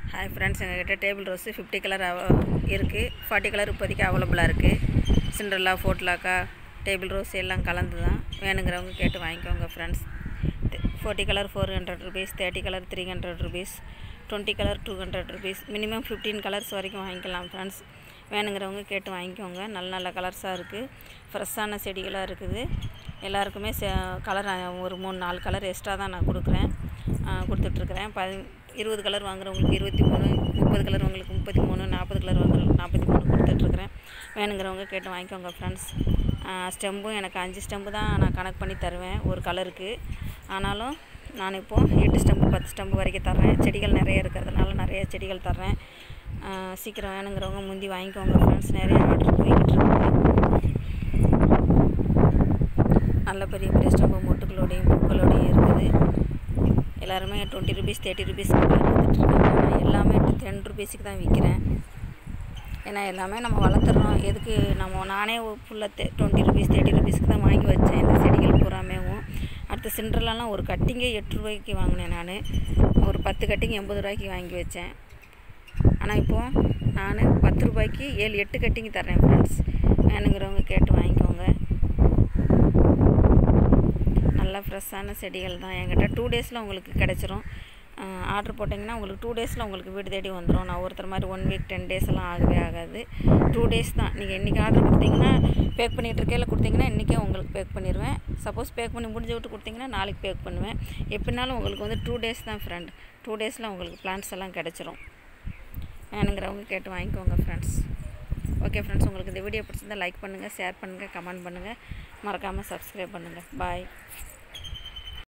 hi friends எங்ககிட்ட table rose fifty colour இருக்குது forty colour இப்போதைக்கு அவைலபிளாக இருக்குது சிண்ட்ரல்லா ஃபோட்லாக்கா டேபிள் ரோஸ் எல்லாம் கலந்து தான் வேணுங்கிறவங்க கேட்டு வாங்கிக்கோங்க friends forty colour four hundred rupees thirty colour three hundred rupees twenty colour two hundred rupees minimum fifteen colours வரைக்கும் வாங்கிக்கலாம் ஃப்ரெண்ட்ஸ் வேணுங்கிறவங்க கேட்டு வாங்கிக்கோங்க நல்ல நல்ல கலர்ஸாக இருக்குது ஃப்ரெஷ்ஷான செடிகளாக இருக்குது எல்லாருக்குமே செ கலர் ஒரு மூணு நாலு கலர் எக்ஸ்ட்ரா தான் நான் கொடுக்குறேன் கொடுத்துட்ருக்குறேன் ப இருபது கலர் வாங்குறவங்களுக்கு இருபத்தி மூணு முப்பது கலர் உங்களுக்கு முப்பத்தி மூணு நாற்பது கலர் வாங்குறவங்களுக்கு நாற்பத்தி மூணு கொடுத்துட்ருக்குறேன் வேணுங்கிறவங்க கேட்டு வாங்கிக்கோங்க ஃப்ரெண்ட்ஸ் ஸ்டெம்பும் எனக்கு அஞ்சு ஸ்டெம்பு தான் நான் கணக்கு பண்ணி தருவேன் ஒரு கலருக்கு ஆனாலும் நான் இப்போது எட்டு ஸ்டெம்பு பத்து ஸ்டெம்பு வரைக்கும் தர்றேன் செடிகள் நிறைய இருக்கிறதுனால நிறைய செடிகள் தர்றேன் சீக்கிரம் வேணுங்கிறவங்க முந்தி வாங்கிக்கோங்க ஃப்ரெண்ட்ஸ் நிறைய ஆர்டர் போய்கிட்டு இருக்குது நல்ல பெரிய பெரிய ஸ்டெம்பு மொட்டுகளோடையும் பூக்களோடையும் இருக்குது எல்லாருமே டுவெண்ட்டி ருபீஸ் தேர்ட்டி ருபீஸ்க்கு விற்றுட்ருக்காங்க நான் எல்லாமே டென் ருபீஸுக்கு தான் விற்கிறேன் ஏன்னா எல்லாமே நம்ம வளர்த்துறோம் எதுக்கு நம்ம நானே ஃபுல்லாக தே டுவெண்ட்டி ருபீஸ் தேர்ட்டி ருபீஸ்க்கு தான் வாங்கி வச்சேன் இந்த செடிகள் பூராமேவும் அடுத்த சிண்ட்ரலாம் ஒரு கட்டிங்கே எட்டு ரூபாய்க்கு வாங்கினேன் நான் ஒரு பத்து கட்டிங் எண்பது ரூபாய்க்கு வாங்கி வச்சேன் ஆனால் இப்போது நான் பத்து ரூபாய்க்கு ஏழு எட்டு கட்டிங் தர்றேன் ஃப்ரெண்ட்ஸ் வேணுங்கிறவங்க கேட்டு வாங்கிக்கோங்க நல்லா ஃப்ரெஷ்ஷான செடிகள் தான் என்கிட்ட டூ டேஸில் உங்களுக்கு கிடச்சிரும் ஆர்டர் போட்டிங்கன்னா உங்களுக்கு டூ டேஸில் உங்களுக்கு வீடு தேடி வந்துடும் நான் ஒருத்தர் மாதிரி ஒன் வீக் டென் டேஸ் எல்லாம் ஆகவே ஆகாது டூ டேஸ் தான் நீங்கள் இன்றைக்கி ஆர்டர் கொடுத்தீங்கன்னா பேக் பண்ணிகிட்டு இருக்கையில் கொடுத்தீங்கன்னா இன்றைக்கே உங்களுக்கு பேக் பண்ணிடுவேன் சப்போஸ் பேக் பண்ணி முடிஞ்ச விட்டு கொடுத்தீங்கன்னா நாளைக்கு பேக் பண்ணுவேன் எப்படினாலும் உங்களுக்கு வந்து டூ டேஸ் தான் ஃப்ரெண்ட் டூ டேஸில் உங்களுக்கு பிளான்ஸ் எல்லாம் கிடச்சிரும் வேணுங்கிறவங்க கேட்டு வாங்கிக்கோங்க ஃப்ரெண்ட்ஸ் ஓகே ஃப்ரெண்ட்ஸ் உங்களுக்கு இந்த வீடியோ பிடிச்சிருந்தால் லைக் பண்ணுங்கள் ஷேர் பண்ணுங்கள் கமெண்ட் பண்ணுங்கள் மறக்காமல் சப்ஸ்கிரைப் பண்ணுங்கள் பாய்